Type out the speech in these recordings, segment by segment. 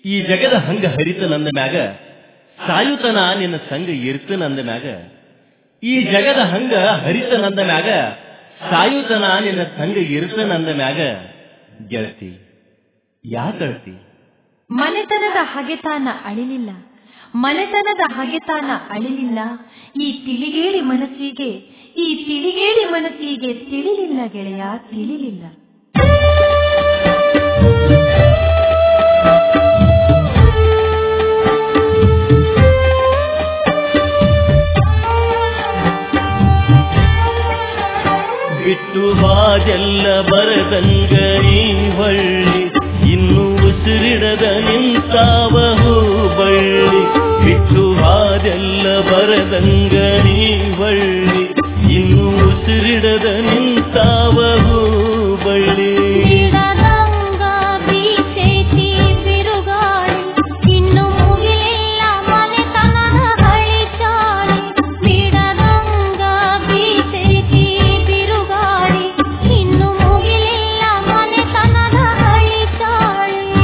ಈ ಜಗದ ಹಂಗ ಹರಿತ ನಂದ ಮ್ಯಾಗ ಸಾಯುತನ ನಿನ್ನ ಸಂಗ ಇರ್ತ ನಂದ ಮ್ಯಾಗ ಈ ಜಗದ ಹಂಗ ಹರಿತ ನಂದ ಮ್ಯಾಗ ಸಾಯುತನ ನಿನ್ನ ಸಂಗ ಇರ್ತ ನಂದ ಮ್ಯಾಗ ಗೆಳತಿ ಯಾಕಳ್ತಿ ಮನೆತನದ ಹಗೆತಾನ ಅಳಿಲಿಲ್ಲ ಮನೆತನದ ಹಗೆತಾನ ಅಳಿಲಿಲ್ಲ ಈ ತಿಳಿಗೇಡಿ ಮನಸ್ಸಿಗೆ ಈ ತಿಳಿಗೇಡಿ ಮನಸ್ಸಿಗೆ ತಿಳಿಲಿಲ್ಲ ಗೆಳೆಯ ತಿಳಿಲಿಲ್ಲ ಬಿಟ್ಟು ಬಾಜೆಲ್ಲ ಬರದಂಗ ಈ ಹೊಳ್ಳಿ ಇನ್ನು ಉಸಿರಿಡದ ನಿಂತಾವ ಬಳ್ಳಿ ಬಿಟ್ಟು ಬಾಜೆಲ್ಲ ಬರದಂಗ ನೀ ಹೊಳ್ಳಿ ಇನ್ನು ಉಸಿರಿಡದ ನಿಂತಾವ ಬಳ್ಳಿ ಬಿಡದಂಗ ಬೀಸೈತಿ ಬಿರುಗಾಳಿ ಇನ್ನು ಮುಗಿಲಿಲ್ಲ ಮನೆತನದ ಹಳಿ ಚಾಳಿ ಬಿಡದಂಗ ಬೀಸೈತಿ ಬಿರುಗಾಳಿ ಇನ್ನು ಮುಗಿಲಿಲ್ಲ ಮನೆತನದ ಹಳಿ ಚಾಳಿ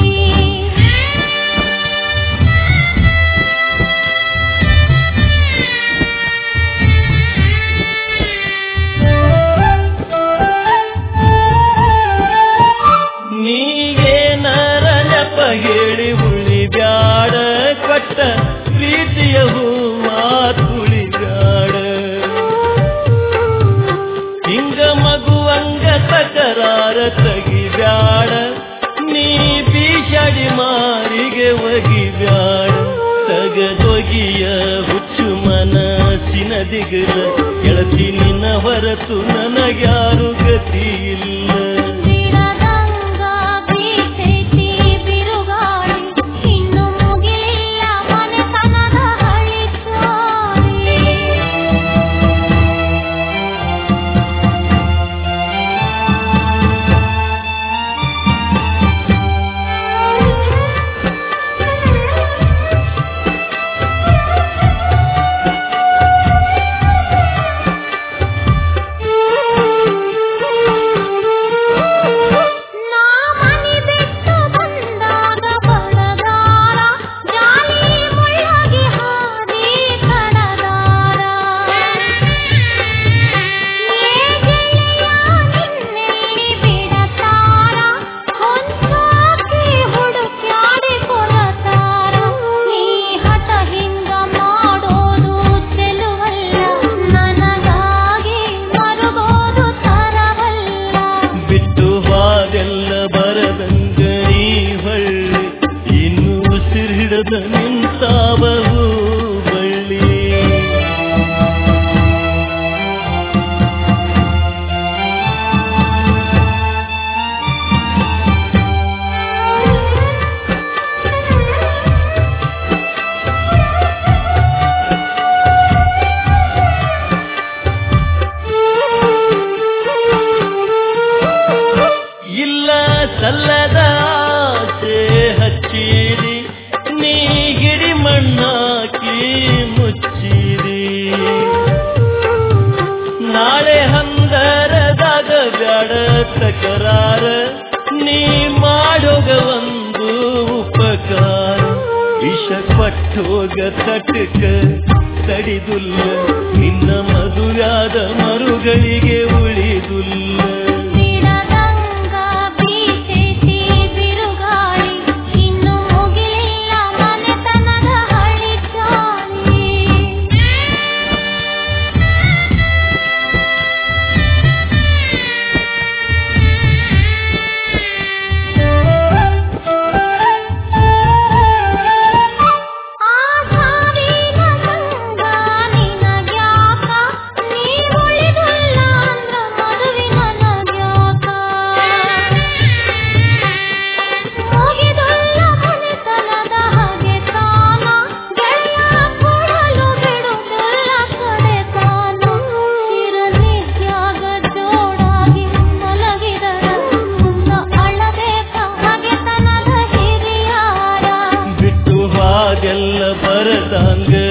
ನೀಗೇನರ ನೆಪ ಹೇಳಿ ಉಳಿ ಬ್ಯಾಡ ಕೊಟ್ಟ ಪ್ರೀತಿಯ ಹೂವಾತುಳಿ ಬ್ಯಾಡ ಹಿಂಗ ಮಗುವಂಗ ತಕರಾರ ತಗಿ ಬ್ಯಾಡ ನೀ ಬೀಷಡಿ ಮಾರಿಗೆ ಒಗಿ ಬ್ಯಾಡ ತಗದೊಗಿಯ ಹುಚ್ಚು ಮನಸ್ಸಿನ ದಿಗಲ ಗೆಳತಿ ನಿನ್ನ ಹೊರತು ನನಗ್ಯಾರು ಗತಿ ಇಲ್ಲ ಬಿಡದಂಗ ಬೀಸೈತಿ ಬಿರುಗಾಳಿ ಇನ್ನು ಮುಗಿಲಿಲ್ಲ ಮನೆತನದ ಹಳಿ ಚಾಳಿ ನಾ ಮನಿ ಬಿಟ್ಟು ಬಂದಾಗ ಬಡದಾರ ಜಾಲಿ ಮುಳ್ಳಗಿ ಹಾದಿ ಕಡದಾರ ಏ ಗೆಳೆಯ ನಿನ್ನೆಲ್ಲಿ ಬಿಡತಾರ ಹೊಂಚಾಕಿ ಹುಡುಕ್ಯಾಡಿ ಕೊರತಾರ ನೀ ಹಠ ಹಿಂಗ ಮಾಡೋದು ಚೆಲುವಲ್ಲ ನನಗಾಗಿ ಮರುಗೋದು ತರವಲ್ಲ ಬಿಟ್ಟು ಬಾದೆಲ್ಲ ಬರದಂಗ ನೀ ಹೊಳ್ಳಿ ಇನ್ನು ಉಸಿರಿಡದ ನಿಂತಾವವು ಬಳ್ಳಿ ಇಲ್ಲ ಸಲ್ಲದ ಆಸೆ ಹಚ್ಚಿರಿ ನೀ ಗಿಡಿ ಮಣ್ಣಾಕಿ ಮುಚ್ಚಿರಿ ನಾಳೆ ಹಂದರದಾಗ ಬ್ಯಾಡ ತಕರಾರ ನೀ ಮಾಡೋಗ ಒಂದು ಉಪಕಾರ ವಿಷ ಪಟ್ಟೋಗ ತಟಕ ತಡಿದುಲ್ಲ ನಿನ್ನ ಮದುವಾದ ಮರುಗಳಿಗೆ ಉಳಿದುಲ್ಲ ಬಿಡದಂಗ ಬೀಸೈತಿ ಬಿರುಗಾಳಿ ಇನ್ನು ಮುಗಿಲಿಲ್ಲ ಮನೆತನದ ಹಳಿ ಚಾಳಿ ಆ ಸಾವಿನ ಸಂಗ ನಿನಗ್ಯಾಕ ನೀ ಉಳಿದುಲ್ಲ ಅಂದ್ರ ಮದುವಿನ ನಗ್ಯಾಕ ಮುಗಿದುಲ್ಲ ಮನೆತನದ ಹಾಗೆ ತಾನ ಗೆಳೆಯ ಕೊಡಲು ಬಿಡುವುದಿಲ್ಲ ಕಡೆ ತಾನು ಚಿರನಿತ್ಯಾಗ ಜೋಡಾಗಿ ಮಲಗಿದರ ಮುಂದ ಅಳಬೇಕ ಹಾಗೆತನದ ಹಿರಿಯಾರ ಬಿಟ್ಟು ಹಾಗೆಲ್ಲ ಬರದಂಗ